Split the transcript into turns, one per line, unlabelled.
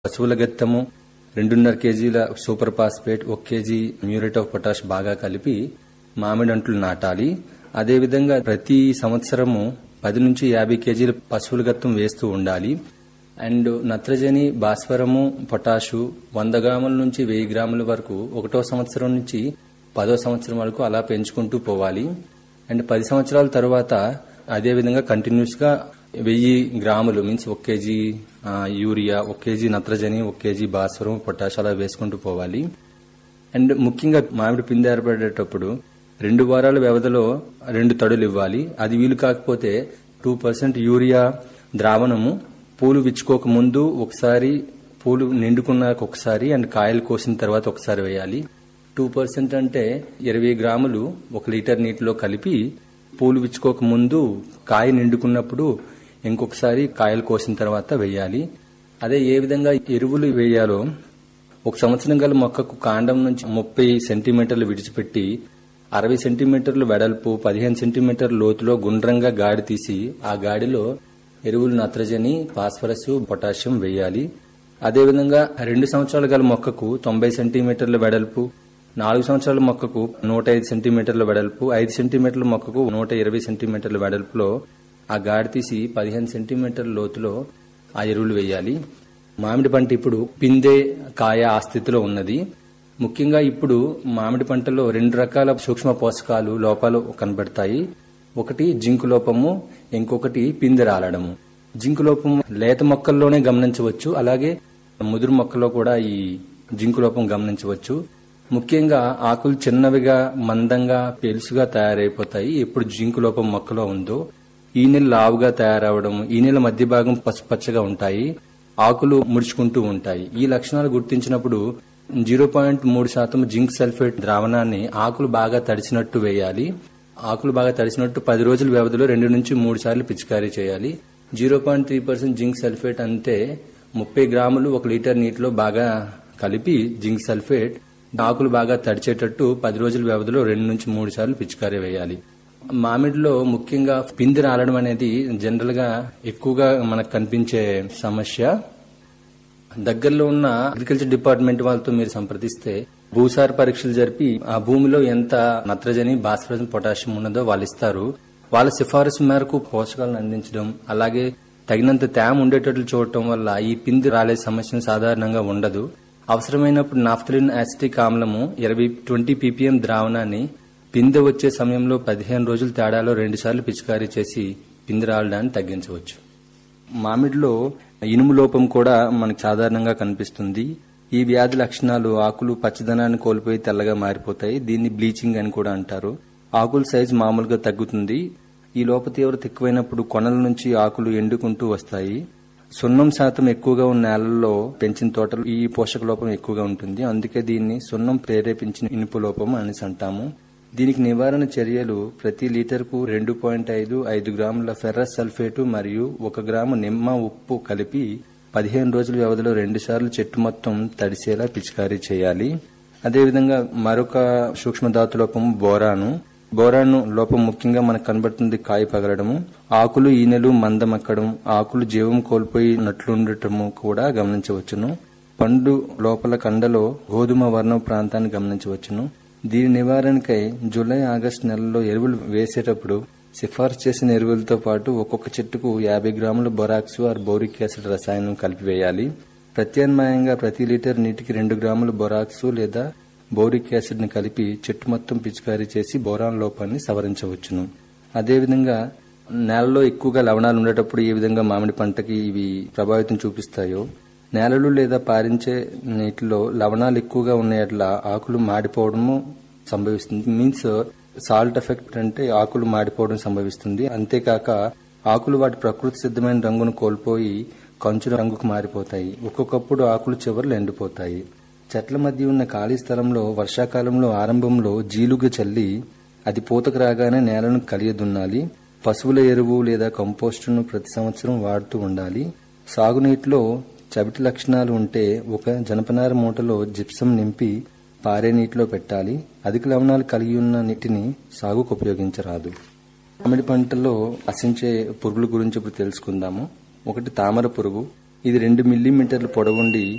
పశువుల గత్తము రెండున్నర కేజీల సూపర్ ఫాస్ఫేట్ ఒక కేజీ మ్యూరేట్ ఆఫ్ పొటాష్ బాగా కలిపి మామిడి అంట్లు నాటాలి అదేవిధంగా ప్రతి సంవత్సరము పది నుంచి యాభై కేజీల పశువుల గత్తం వేస్తూ ఉండాలి అండ్ నత్రజని భాస్వరము పొటాషు వంద గ్రాముల నుంచి వెయ్యి గ్రాముల వరకు ఒకటో సంవత్సరం నుంచి పదో సంవత్సరం వరకు అలా పెంచుకుంటూ పోవాలి అండ్ పది సంవత్సరాల తర్వాత అదే విధంగా కంటిన్యూస్ గా వెయ్యి గ్రాములు మీన్స్ ఒక కేజీ ఆ, యూరియా ఒక కేజీ నత్రజని ఒక కేజీ భాస్వరం పొటాష్ అలా వేసుకుంటూ పోవాలి అండ్ ముఖ్యంగా మామిడి పిండి ఏర్పడేటప్పుడు రెండు వారాల వ్యవధిలో రెండు తడులు ఇవ్వాలి అది వీలు కాకపోతే టూ పర్సెంట్ యూరియా ద్రావణము పూలు విచ్చుకోక ముందు ఒకసారి పూలు నిండుకున్నాక ఒకసారి అండ్ కాయలు కోసిన తర్వాత ఒకసారి వేయాలి టూ పర్సెంట్ అంటే ఇరవై గ్రాములు ఒక లీటర్ నీటిలో కలిపి పూలు విచ్చుకోక ముందు కాయ నిండుకున్నప్పుడు ఇంకొకసారి కాయలు కోసిన తర్వాత వేయాలి అదే ఏ విధంగా ఎరువులు వేయాలో ఒక సంవత్సరం గల మొక్కకు కాండం నుంచి ముప్పై సెంటీమీటర్లు విడిచిపెట్టి అరవై సెంటీమీటర్లు వెడల్పు పదిహేను సెంటీమీటర్ల లోతులో గుండ్రంగా గాడి తీసి ఆ గాడిలో ఎరువులు నత్రజని ఫాస్ఫరస్ పొటాషియం వేయాలి అదేవిధంగా రెండు సంవత్సరాల గల మొక్కకు తొంభై సెంటీమీటర్ల వెడల్పు నాలుగు సంవత్సరాల మొక్కకు నూట ఐదు సెంటీమీటర్ల వెడల్పు ఐదు సెంటీమీటర్ల మొక్కకు నూట ఇరవై సెంటీమీటర్ల వెడల్పులో ఆ గాడి తీసి పదిహేను సెంటీమీటర్ల లోతులో ఆ ఎరువులు వేయాలి మామిడి పంట ఇప్పుడు పిందే కాయ ఆ స్థితిలో ఉన్నది ముఖ్యంగా ఇప్పుడు మామిడి పంటలో రెండు రకాల సూక్ష్మ పోషకాలు లోపాలు కనబడతాయి ఒకటి జింకు లోపము ఇంకొకటి పిందె రాలడము జింకు లోపం లేత మొక్కల్లోనే గమనించవచ్చు అలాగే ముదురు మొక్కలో కూడా ఈ జింకు లోపం గమనించవచ్చు ముఖ్యంగా ఆకులు చిన్నవిగా మందంగా పెలుసుగా తయారైపోతాయి ఎప్పుడు జింకు లోపం మొక్కలో ఉందో ఈ నెల లావుగా తయారవడం ఈ నెల మధ్య భాగం పసుపచ్చగా ఉంటాయి ఆకులు ముడుచుకుంటూ ఉంటాయి ఈ లక్షణాలు గుర్తించినప్పుడు జీరో పాయింట్ మూడు శాతం జింక్ సల్ఫేట్ ద్రావణాన్ని ఆకులు బాగా తడిచినట్టు వేయాలి ఆకులు బాగా తడిచినట్టు పది రోజుల వ్యవధిలో రెండు నుంచి మూడు సార్లు పిచికారీ చేయాలి zero point three percent zinc sulphate అంటే ముప్పై గ్రాములు ఒక లీటర్ నీటిలో బాగా కలిపి జింక్ సల్ఫేట్ ఆకులు బాగా తడిచేటట్టు పది రోజుల వ్యవధిలో రెండు నుంచి మూడు సార్లు పిచికారీ వేయాలి మామిడిలో ముఖ్యంగా పిండి రాలడం అనేది జనరల్ గా ఎక్కువగా మనకు కనిపించే సమస్య దగ్గరలో ఉన్న అగ్రికల్చర్ డిపార్ట్మెంట్ వాళ్ళతో మీరు సంప్రదిస్తే భూసార పరీక్షలు జరిపి ఆ భూమిలో ఎంత నత్రజని భాస్వరం పొటాషియం ఉన్నదో వాళ్ళు ఇస్తారు వాళ్ళ సిఫారసు మేరకు పోషకాలను అందించడం అలాగే తగినంత తేమ ఉండేటట్లు చూడటం వల్ల ఈ పిండి రాలే సమస్య సాధారణంగా ఉండదు అవసరమైనప్పుడు నాఫ్థలిన్ యాసిటిక్ ఆమ్లము ఇరవై ట్వంటీ పీపీఎం ద్రావణాన్ని పిందె వచ్చే సమయంలో పదిహేను రోజుల తేడాలో రెండుసార్లు పిచికారీ చేసి పిండి రాలడాన్ని తగ్గించవచ్చు మామిడిలో ఇనుము లోపం కూడా మనకు సాధారణంగా కనిపిస్తుంది ఈ వ్యాధి లక్షణాలు ఆకులు పచ్చదనాన్ని కోల్పోయి తెల్లగా మారిపోతాయి దీన్ని బ్లీచింగ్ అని కూడా అంటారు ఆకుల సైజు మామూలుగా తగ్గుతుంది ఈ లోప తీవ్రత ఎక్కువైనప్పుడు కొనల నుంచి ఆకులు ఎండుకుంటూ వస్తాయి సున్నం శాతం ఎక్కువగా ఉన్న నేలల్లో పెంచిన తోటలు ఈ పోషక లోపం ఎక్కువగా ఉంటుంది అందుకే దీన్ని సున్నం ప్రేరేపించిన ఇనుపు లోపం అనేసి అంటాము దీనికి నివారణ చర్యలు ప్రతి లీటర్కు రెండు పాయింట్ ఐదు ఐదు గ్రాముల ఫెర్రస్ సల్ఫేటు మరియు ఒక గ్రాము నిమ్మ ఉప్పు కలిపి పదిహేను రోజుల వ్యవధిలో రెండు సార్లు చెట్టు మొత్తం తడిసేలా పిచికారీ చేయాలి అదేవిధంగా మరొక సూక్ష్మధాతు లోపం బోరాను బోరాను లోపం ముఖ్యంగా మనకు కనబడుతుంది కాయ పగలడము ఆకులు ఈనెలు మందమక్కడం ఆకులు జీవం కోల్పోయినట్లుండటము కూడా గమనించవచ్చును పండు లోపల కండలో గోధుమ వర్ణం ప్రాంతాన్ని గమనించవచ్చును దీని నివారణకై జూలై ఆగస్టు నెలలో ఎరువులు వేసేటప్పుడు సిఫార్సు చేసిన ఎరువులతో పాటు ఒక్కొక్క చెట్టుకు యాభై గ్రాముల బొరాక్స్ ఆర్ బోరిక్ యాసిడ్ రసాయనం కలిపివేయాలి ప్రత్యామ్నాయంగా ప్రతి లీటర్ నీటికి రెండు గ్రాముల బొరాక్స్ లేదా బోరిక్ యాసిడ్ ని కలిపి చెట్టు మొత్తం పిచికారీ చేసి బోరాన్ లోపాన్ని సవరించవచ్చును అదేవిధంగా నేలలో ఎక్కువగా లవణాలు ఉండేటప్పుడు ఏ విధంగా మామిడి పంటకి ఇవి ప్రభావితం చూపిస్తాయో నేలలు లేదా పారించే నీటిలో లవణాలు ఎక్కువగా ఉన్న ఎట్ల ఆకులు మాడిపోవడము సంభవిస్తుంది మీన్స్ సాల్ట్ ఎఫెక్ట్ అంటే ఆకులు మాడిపోవడం సంభవిస్తుంది అంతేకాక ఆకులు వాటి ప్రకృతి సిద్ధమైన రంగును కోల్పోయి కంచు రంగుకు మారిపోతాయి ఒక్కొక్కప్పుడు ఆకులు చివర్లు ఎండిపోతాయి చెట్ల మధ్య ఉన్న ఖాళీ స్థలంలో వర్షాకాలంలో ఆరంభంలో జీలుగు చల్లి అది పూతకు రాగానే నేలను కలియదున్నాలి పశువుల ఎరువు లేదా కంపోస్టును ప్రతి సంవత్సరం వాడుతూ ఉండాలి సాగునీటిలో చవిటి లక్షణాలు ఉంటే ఒక జనపనార మూటలో జిప్సం నింపి పారే నీటిలో పెట్టాలి అధిక లవణాలు కలిగి ఉన్న నీటిని సాగుకు ఉపయోగించరాదు మామిడి పంటలో ఆశించే పురుగుల గురించి ఇప్పుడు తెలుసుకుందాము ఒకటి తామర పురుగు ఇది రెండు మిల్లీమీటర్ల పొడవుండి